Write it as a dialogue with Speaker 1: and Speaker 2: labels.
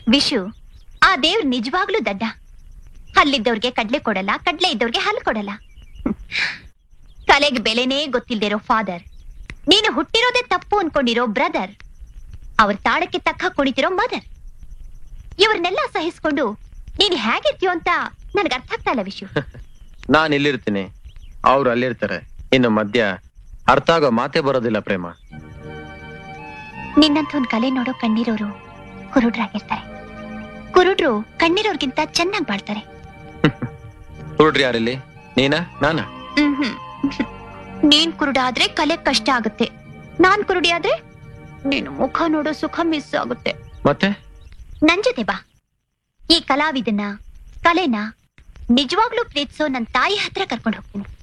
Speaker 1: ವಿಶು ಆ ದೇವ್ರು ನಿಜವಾಗ್ಲೂ ದಡ್ಡ ಹಲ್ಲಿದ್ದವ್ರಿಗೆ ಕಡ್ಲೆ ಕೊಡಲ್ಲ ಕಡ್ಲೆ ಇದ್ದವ್ರಿಗೆ ಹಲ್ಲು ಕೊಡಲ್ಲ ಹ್ಮ್. ಕಲೆಗೆ ಬೆಲೆನೇ ಗೊತ್ತಿಲ್ದಿರೋ ಫಾದರ್ ನೀನು ಹುಟ್ಟಿರೋದೇ ತಪ್ಪು ಅನ್ಕೊಂಡಿರೋ ಬ್ರದರ್ ಅವ್ರ ತಾಳಕ್ಕೆ ತಕ್ಕ ಕುಣಿತಿರೋ ಮದರ್ ಇವ್ರನ್ನೆಲ್ಲ ಸಹಿಸ್ಕೊಂಡು ನೀನ್ ಹೇಗಿರ್ತೀಯೋ ಅಂತ ನನಗೆ ಅರ್ಥ ಆಗ್ತಾ ಇಲ್ಲ ವಿಶು
Speaker 2: ನಾನ್ ಇಲ್ಲಿರ್ತೀನಿ ಅವ್ರು ಅಲ್ಲಿರ್ತಾರೆ ಇನ್ನು ಮಧ್ಯ ಅರ್ಥ ಆಗೋ ಮಾತೇ ಬರೋದಿಲ್ಲ ಪ್ರೇಮ
Speaker 1: ನಿನ್ನಂತ ಒಂದ್ ಕಲೆ ನೋಡೋ ಕಣ್ಣೀರೋರು ಕುರುಡ್ರಾಗಿರ್ತಾರೆ ಕುರುಡ್ರು ಕಣ್ಣೀರೋರ್ಗಿಂತ ಚೆನ್ನಾಗಿ ಬಾಳ್ತಾರೆ
Speaker 2: ಹುಡ್ರಿ ಯಾರಿಲ್ಲಿ ನೀನಾ ನಾನಾ
Speaker 1: ಮ್ಹ್ಮ್. ನೀನ್ ಕುರುಡಾದ್ರೆ ಕಲೆ ಕಷ್ಟ ಆಗುತ್ತೆ ನಾನ್ ಕುರುಡಿ ಆದ್ರೆ ನೀನು ಮುಖ ನೋಡೋ ಸುಖ ಮಿಸ್ ಆಗುತ್ತೆ
Speaker 2: ಮತ್ತೆ
Speaker 1: ನನ್ ಜೊತೆ ಬಾ ಈ ಕಲಾವಿದನ ಕಲೆನ ನಿಜವಾಗ್ಲೂ ಪ್ರೀತಿಸೋ ನನ್ ತಾಯಿ ಹತ್ರ ಕರ್ಕೊಂಡು ಹೋಗ್ತೀನಿ